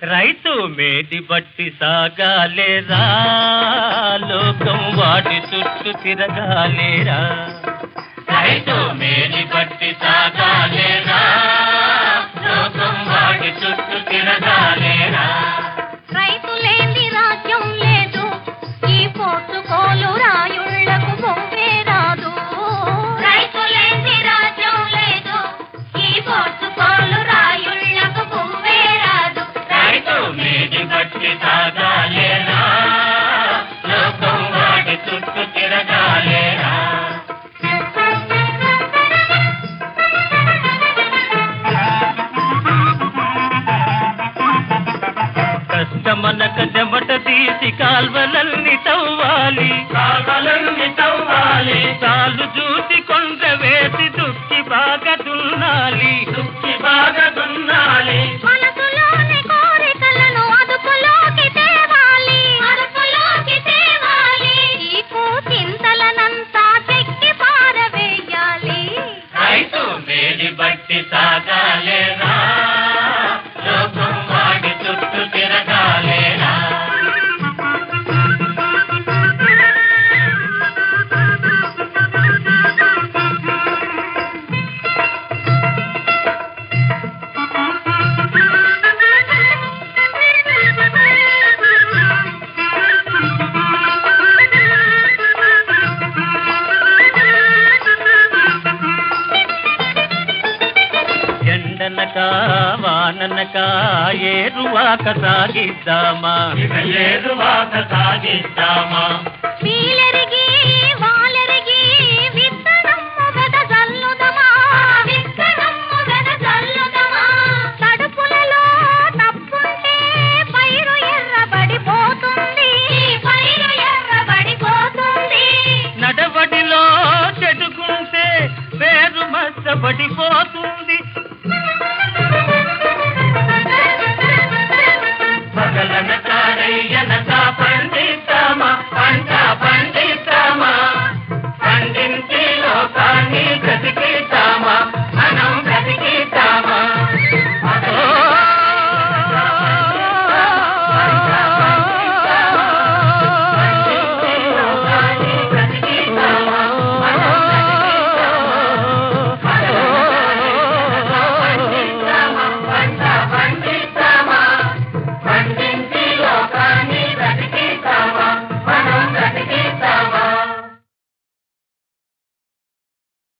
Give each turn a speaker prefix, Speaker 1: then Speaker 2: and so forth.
Speaker 1: రైతు మేటి బట్టి సాగాలేరా లోకం వాటి చుట్టూ తిరగాలేరా రైతు మేటి బట్టి సాగాలేరా లోకం వాటి చుట్టూ తిరగాలేరా
Speaker 2: రైతు లేని రాజ్యం లేదు ఈ పోర్చుకోలు రాయుళ్లకు బొమ్మే రాదు రైతు లేని రాజ్యం లేదు ఈ పోర్చుకోలు రాయుళ్లకు బొమ్మే రాదు
Speaker 1: రైతు మేటి బట్టి సాగాలేరా లోకం వాటి చుట్టూ తిరగాలేరా కష్టమనక చెమట తీసి కాల్వలల్ని తవ్వాలి కాల్వలల్ని తవ్వాలి చాలు చూసి కొండ వేసి దుక్కి బాగా దున్నాలి దుక్కి బాగా దున్నాలి
Speaker 2: మనసులోని కోరికలను అదుపులోకి తేవాలి అదుపులోకి తేవాలి ఈ చింతలనంతా చెక్కి పారవేయాలి
Speaker 1: రైతు మేడి బట్టి సాగాలేరా లోకం వాడి చుట్టూ తిరగాలేరా ఎండనక వాననక ఏరువాక సాగిద్దామా ఏరువాక సాగిద్దామా
Speaker 2: వీలెరిగి